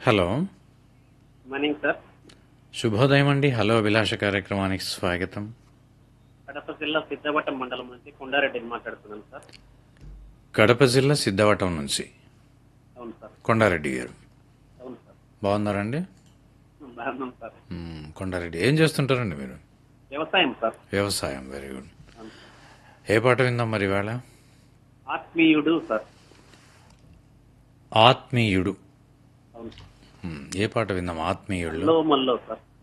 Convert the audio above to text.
Hello morning sir శుభోదయం అండి hello అభిలాష కార్యక్రమానికి స్వాగతం కడప జిల్లా సిద్ధవటం మండలం నుంచి కొండారెడ్డిని మాట్లాడుతున్నాను సార్ కడప జిల్లా సిద్ధవటం నుంచి అవును సార్ కొండారెడ్డి గారు అవును సార్ బాగున్నారండి బాగున్నాం సార్ మ్మ్, కొండారెడ్డి ఏం చేస్తుంటారండి మీరు వ్యవసాయం సార్ వ్యవసాయం వెరీ గుడ్ అవును సార్. ఏ పాట విందాం మరి ఇవాళ ఆత్మీయుడు సార్ ఆత్మీయుడు అవును సార్ మ్మ్, ఏ పాట విందాం ఆత్మీయుడు మల్లో మల్లో సార్